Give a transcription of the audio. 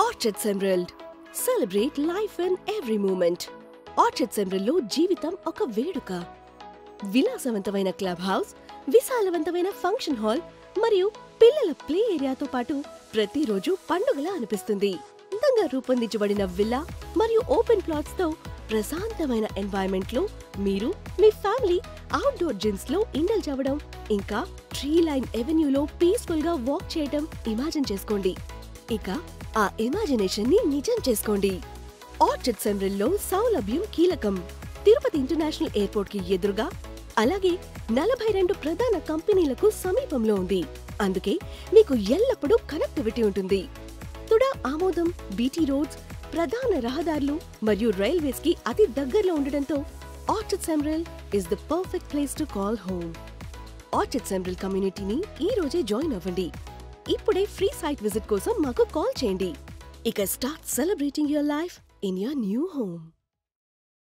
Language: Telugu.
orchards Emerald celebrate life in every moment Orchards Emerald లో జీవితం ఒక వేడుక విలాసవంతమైన క్లబ్ హౌస్ విశాలవంతమైన ఫంక్షన్ హాల్ మరియు పిల్లల ప్లే ఏరియాతో పాటు ప్రతిరోజు పండుగలా అనిపిస్తుంది అందంగా రూపొందించబడిన విల్లా మరియు ఓపెన్ ప్లాట్స్ తో ప్రశాంతమైన ఎన్వైరన్మెంట్ లో మీరు మీ ఫ్యామిలీ అవుట్డోర్ జిమ్స్ లో ఇండల్జ్ అవ్వడం ఇంకా ట్రీ లైన్ ఎవెన్యూలో పీస్ఫుల్ గా వాక్ చేయడం ఇమాజిన్ చేసుకోండి ఇక ఆ ఇమాజినేషన్ ని నిజం చేసుకోండి ఆర్చర్డ్ సెంబ్రిల్లో సౌలభ్యం కీలకం తిరుపతి ఇంటర్నేషనల్ ఎయిర్పోర్ట్ కి ఎదురుగా అలాగే నలభై రెండు ప్రధాన కంపెనీలకు సమీపంలో ఉంది అందుకే మీకు ఎల్లప్పుడూ కనెక్టివిటీ ఉంటుంది తుడా ఆమోదం బీటీ రోడ్స్ ప్రధాన రహదారులు మరియు రైల్వేస్ కి అతి దగ్గరలో ఉండడంతో Orchard Sembril is the perfect place to call home Orchard Sembril కమ్యూనిటీని ఈ రోజే జాయిన్ అవ్వండి ఇప్పుడే ఫ్రీ సైట్ విజిట్ కోసం మాకు కాల్ చేయండి ఇక start celebrating your life in your new home